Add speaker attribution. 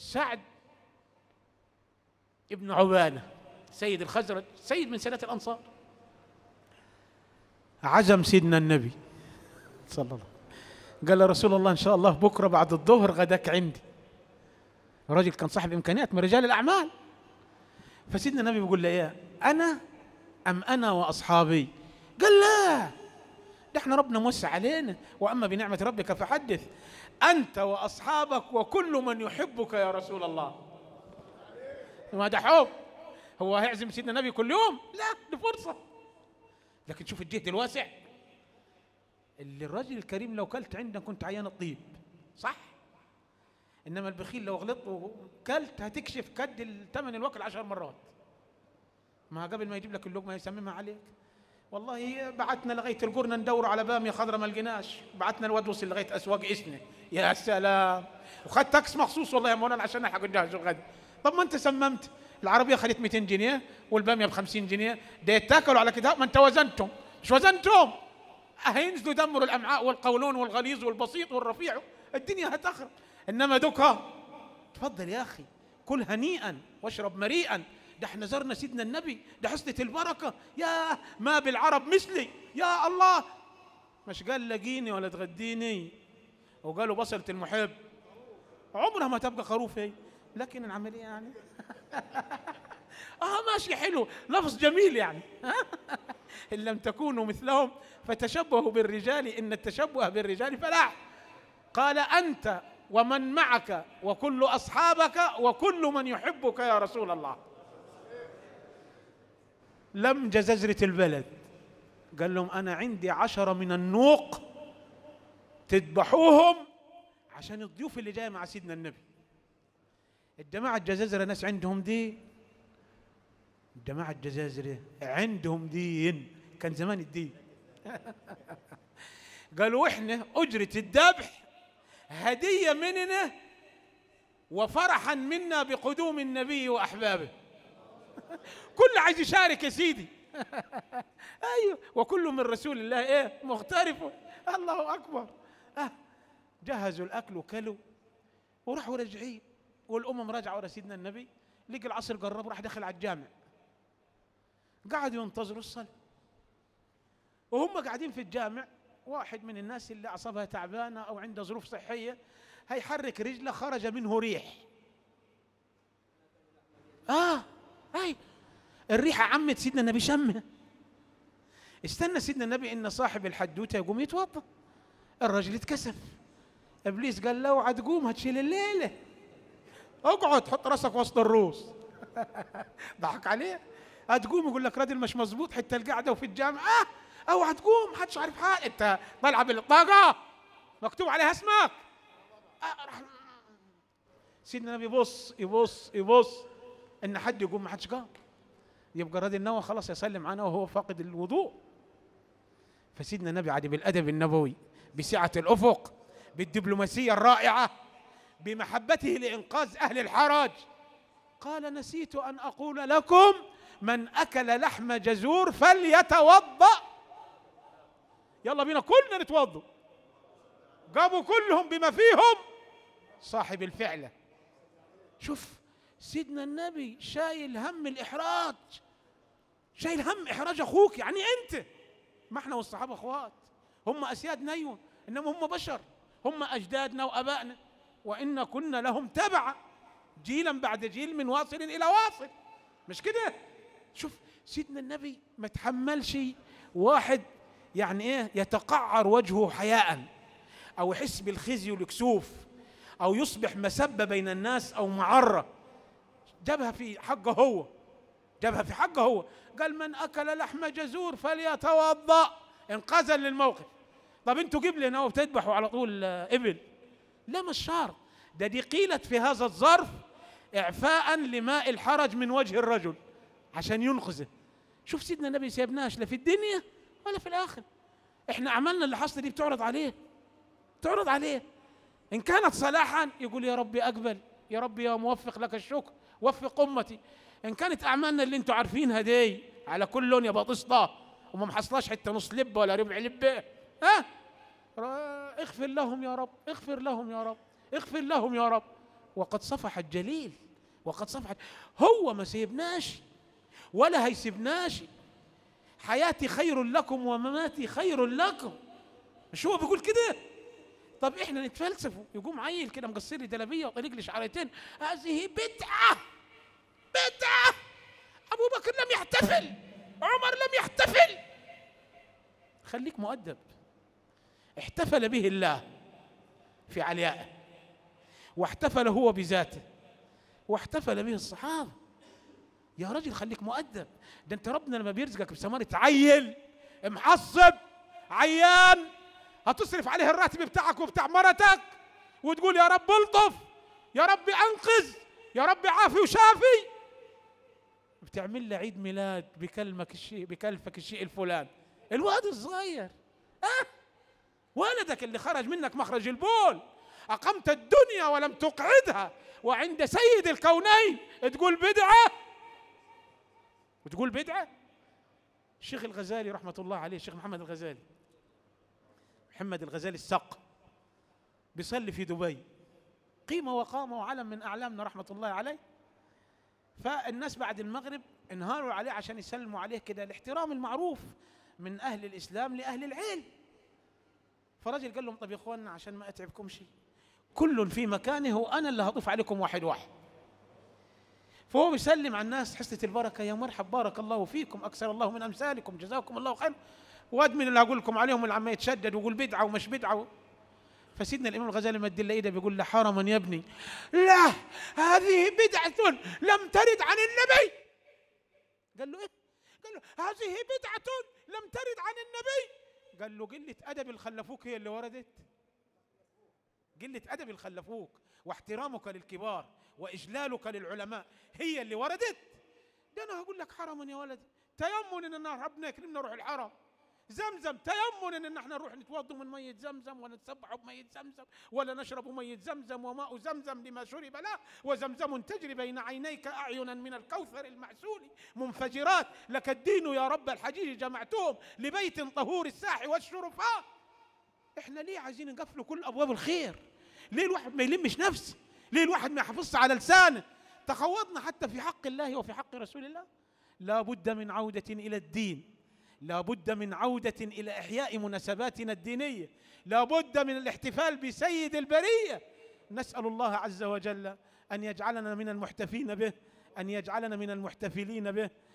Speaker 1: سعد ابن عبانة سيد الخزرج سيد من سنة الأنصار عزم سيدنا النبي صلى الله عليه وسلم قال له رسول الله إن شاء الله بكرة بعد الظهر غداك عندي الرجل كان صاحب إمكانيات من رجال الأعمال فسيدنا النبي بيقول له إيه أنا أم أنا وأصحابي قال لا ده احنا ربنا موسع علينا واما بنعمه ربك فحدث انت واصحابك وكل من يحبك يا رسول الله ما ده حب هو هيعزم سيدنا النبي كل يوم لا دي فرصه لكن شوف الجهد الواسع اللي الرجل الكريم لو كلت عندك كنت عيان الطيب صح انما البخيل لو غلطت وكلت هتكشف كد الثمن الوكل عشر مرات ما قبل ما يجيب لك اللقمه يسممها عليك والله بعتنا لغايه القرن ندور على باميه خضراء ما لقيناش بعتنا الواد وصل لغايه اسواق اسنه يا سلام وخد تاكس مخصوص والله يا مولانا عشان الحق نجهز الغد طب ما انت سممت العربيه خدت 200 جنيه والباميه ب 50 جنيه ده يتاكلوا على كده ما انت وزنتم مش وزنتم هينزلوا يدمروا الامعاء والقولون والغليظ والبسيط والرفيع الدنيا هتخرب انما دوكا تفضل يا اخي كل هنيئا واشرب مريئا ده احنا زرنا سيدنا النبي ده حسنة البركة يا ما بالعرب مثلي يا الله مش قال لقيني ولا تغديني وقالوا بصلة المحب عمرها ما تبقى خروف هي لكن العملية يعني اه ماشي حلو لفظ جميل يعني ان لم تكونوا مثلهم فتشبهوا بالرجال ان التشبه بالرجال فلاح قال انت ومن معك وكل اصحابك وكل من يحبك يا رسول الله لم جزجرة البلد قال لهم أنا عندي عشرة من النوق تذبحوهم عشان الضيوف اللي جاية مع سيدنا النبي الجماعة الجزازرة ناس عندهم دين الجماعة الجزازرة عندهم دين كان زمان الدين قالوا احنا أجرة الذبح هدية مننا وفرحا منا بقدوم النبي وأحبابه كل عايز يشارك يا سيدي ايوه وكل من رسول الله ايه مغترف الله اكبر آه. جهزوا الاكل وكلوا وراحوا راجعين والامم راجعوا ورا سيدنا النبي لقى العصر قرب راح دخل على الجامع قعدوا ينتظروا الصلاه وهم قاعدين في الجامع واحد من الناس اللي اعصابها تعبانه او عنده ظروف صحيه هيحرك رجله خرج منه ريح اه اي الريحه عمت سيدنا النبي شمها استنى سيدنا النبي ان صاحب الحدوته يقوم يتوضا الرجل اتكسف ابليس قال له اوعى تقوم هتشيل الليله اقعد حط راسك وسط الروس ضحك عليه هتقوم يقول لك راجل مش مظبوط حتى القعده وفي الجامع اه اوعى تقوم محدش عارف حاجه انت طالعه بالطاقه مكتوب عليها اسمك آه راح سيدنا النبي يبص يبص يبص ان حد يقوم ما حدش قام يبقى راضي النوى خلاص يصلي معانا وهو فاقد الوضوء فسيدنا النبي عادي بالادب النبوي بسعه الافق بالدبلوماسيه الرائعه بمحبته لانقاذ اهل الحرج قال نسيت ان اقول لكم من اكل لحم جزور فليتوضا يلا بينا كلنا نتوضا قاموا كلهم بما فيهم صاحب الفعله شوف سيدنا النبي شايل هم الإحراج شايل هم إحراج أخوك يعني أنت ما احنا والصحابة أخوات هم أسياد نيون إنما هم بشر هم أجدادنا وأبائنا وإن كنا لهم تبعا جيلا بعد جيل من واصل إلى واصل مش كده شوف سيدنا النبي ما تحملش واحد يعني ايه يتقعر وجهه حياء او يحس بالخزي والكسوف او يصبح مسبه بين الناس او معره جابها في حقه هو جابها في حقه هو قال من اكل لحم جزور فليتوضا انقاذا للموقف طب انتوا جيب لنا وبتذبحوا على طول ابل لا مش شرط ده دي قيلت في هذا الظرف اعفاء لماء الحرج من وجه الرجل عشان ينقذه شوف سيدنا النبي سيبناش لا في الدنيا ولا في الاخر احنا اعمالنا اللي حصل دي بتعرض عليه تعرض عليه ان كانت صلاحا يقول يا ربي اقبل يا ربي يا موفق لك الشكر وفق امتي ان كانت اعمالنا اللي انتم عارفينها دي على كل لون يا بطسطه وما محصلاش حتى نص لبه ولا ربع لبه ها اغفر لهم يا رب اغفر لهم يا رب اغفر لهم يا رب وقد صفح الجليل وقد صفح هو ما سيبناش ولا هيسيبناش حياتي خير لكم ومماتي خير لكم مش هو بيقول كده طب احنا نتفلسف يقوم عيل كده مقصر لي جلابيه وطريق لي شعرتين هذه بدعه بدعه ابو بكر لم يحتفل عمر لم يحتفل خليك مؤدب احتفل به الله في عليائه واحتفل هو بذاته واحتفل به الصحابه يا راجل خليك مؤدب ده انت ربنا لما بيرزقك بثمرة عيل محصب عيان هتصرف عليه الراتب بتاعك وبتاع مرتك وتقول يا رب الطف يا رب انقذ يا رب عافي وشافي بتعمل له عيد ميلاد بكلمك الشيء بكلفك الشيء الفلان الواد الصغير ها ولدك اللي خرج منك مخرج البول أقمت الدنيا ولم تقعدها وعند سيد الكونين تقول بدعة وتقول بدعة الشيخ الغزالي رحمة الله عليه الشيخ محمد الغزالي محمد الغزالي السق بيصلي في دبي قيمة وقامة وعلم من أعلامنا رحمة الله عليه فالناس بعد المغرب انهاروا عليه عشان يسلموا عليه كده الاحترام المعروف من أهل الإسلام لأهل العلم فرجل قال لهم طب يا اخواننا عشان ما اتعبكم شيء كل في مكانه وانا اللي هضيف عليكم واحد واحد فهو بيسلم على الناس حسنة البركة يا مرحب بارك الله فيكم أكثر الله من أمثالكم جزاكم الله خير واد من اللي هقول لكم عليهم اللي عم يتشدد ويقول بدعة ومش بدعة فسيدنا الإمام الغزالي مد له إيده بيقول له حرما يا ابني لا هذه بدعة لم ترد عن النبي قال له إيه؟ قال له هذه بدعة لم ترد عن النبي قال له قلة أدب الخلفوك هي اللي وردت قلة أدب الخلفوك واحترامك للكبار وإجلالك للعلماء هي اللي وردت ده أنا هقول لك حرما يا ولدي تيمن إن ربنا يكرمنا نروح الحرم زمزم تيمن ان احنا نروح نتوضا من ميه زمزم ولا نتسبح بميه زمزم ولا نشرب ميه زمزم وماء زمزم لما شرب له وزمزم تجري بين عينيك اعينا من الكوثر المعسول منفجرات لك الدين يا رب الحجيج جمعتهم لبيت طهور الساح والشرفاء احنا ليه عايزين نقفلوا كل ابواب الخير ليه الواحد ما يلمش نفسه ليه الواحد ما يحافظش على لسانه تخوضنا حتى في حق الله وفي حق رسول الله لا بد من عودة إلى الدين لا بد من عودة إلى إحياء مناسباتنا الدينية لا بد من الاحتفال بسيد البرية نسأل الله عز وجل أن يجعلنا من المحتفين به أن يجعلنا من المحتفلين به